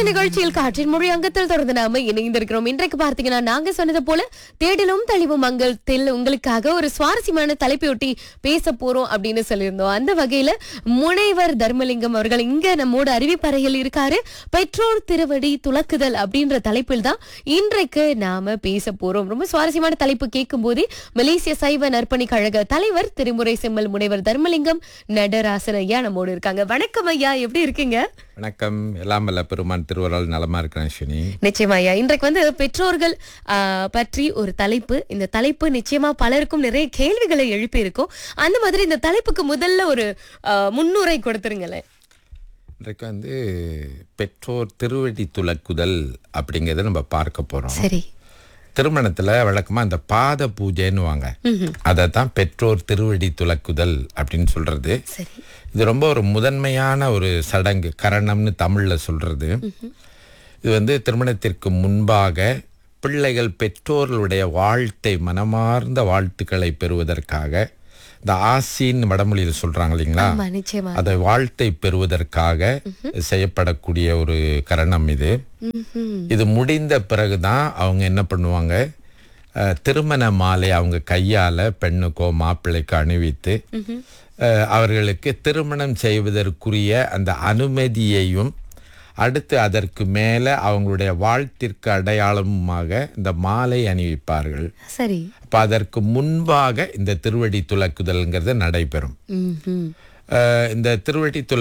நிகழ்ச்சியில் காற்றின் மொழி அங்கத்தில் தொடர்ந்து நாம இணைந்திருக்கிறோம் இன்றைக்கு பார்த்தீங்கன்னா நாங்க சொன்னது போல தேடலும் தெளிவும் அங்கத்தில் உங்களுக்காக ஒரு சுவாரஸ்யமான தலைப்பையொட்டி பேச போறோம் அப்படின்னு சொல்லியிருந்தோம் அந்த வகையில முனைவர் தர்மலிங்கம் அவர்கள் இங்க நம்மோட அறிவிப்பறையில் இருக்காரு பெற்றோர் திருவடி துலக்குதல் அப்படின்ற தலைப்பில் தான் இன்றைக்கு நாம பேச போறோம் ரொம்ப சுவாரஸ்யமான தலைப்பு கேட்கும் போதே மலேசிய சைவ நற்பணி கழக தலைவர் திருமுறை செம்மல் முனைவர் தர்மலிங்கம் நடராசன் ஐயா நம்மோடு இருக்காங்க வணக்கம் ஐயா எப்படி இருக்கீங்க வணக்கம் எல்லாம் வல்ல பெருமான் திருவருள் நலமா இருக்கிறேன் ஷினி நிச்சயமா ஐயா இன்றைக்கு வந்து பெற்றோர்கள் ஆ, பற்றி ஒரு தலைப்பு இந்த தலைப்பு நிச்சயமா பலருக்கும் நிறைய கேள்விகளை எழுப்பி இருக்கும் அந்த மாதிரி இந்த தலைப்புக்கு முதல்ல ஒரு ஆ, முன்னுரை கொடுத்துருங்களேன் இன்றைக்கு வந்து பெற்றோர் திருவடி துலக்குதல் அப்படிங்கிறத நம்ம பார்க்க போறோம் சரி திருமணத்துல வழக்கமா அந்த பாத பூஜைன்னுவாங்க அதை தான் பெற்றோர் திருவடி துலக்குதல் அப்படின்னு சொல்றது சரி இது ரொம்ப ஒரு முதன்மையான ஒரு சடங்கு கரணம்னு தமிழ்ல சொல்றது இது வந்து திருமணத்திற்கு முன்பாக பிள்ளைகள் பெற்றோர்களுடைய வாழ்த்தை மனமார்ந்த வாழ்த்துக்களை பெறுவதற்காக இந்த ஆசின்னு வடமொழியில் சொல்றாங்க இல்லைங்களா ஆமா நிச்சயமா அதை வாழ்த்தை பெறுவதற்காக செய்யப்படக்கூடிய ஒரு கரணம் இது ம்ஹும். இது முடிந்த பிறகுதான் அவங்க என்ன பண்ணுவாங்க அஹ், திருமண மாலை அவங்க கையால பெண்ணுக்கோ மாப்பிள்ளைக்கோ அணிவித்து அஹ், அவர்களுக்கு திருமணம் செய்வதற்குரிய அந்த அனுமதியையும் அடுத்து அதற்கு மேலே அவங்களுடைய வாழ்த்திற்கு அடையாளமுமாக இந்த மாலை அணிவிப்பார்கள் சரி அப்ப அதற்கு முன்பாக இந்த திருவடி துலக்குதல்ங்கிறது நடைபெறும் ம்ஹும். அஹ், இந்த திருவடி துல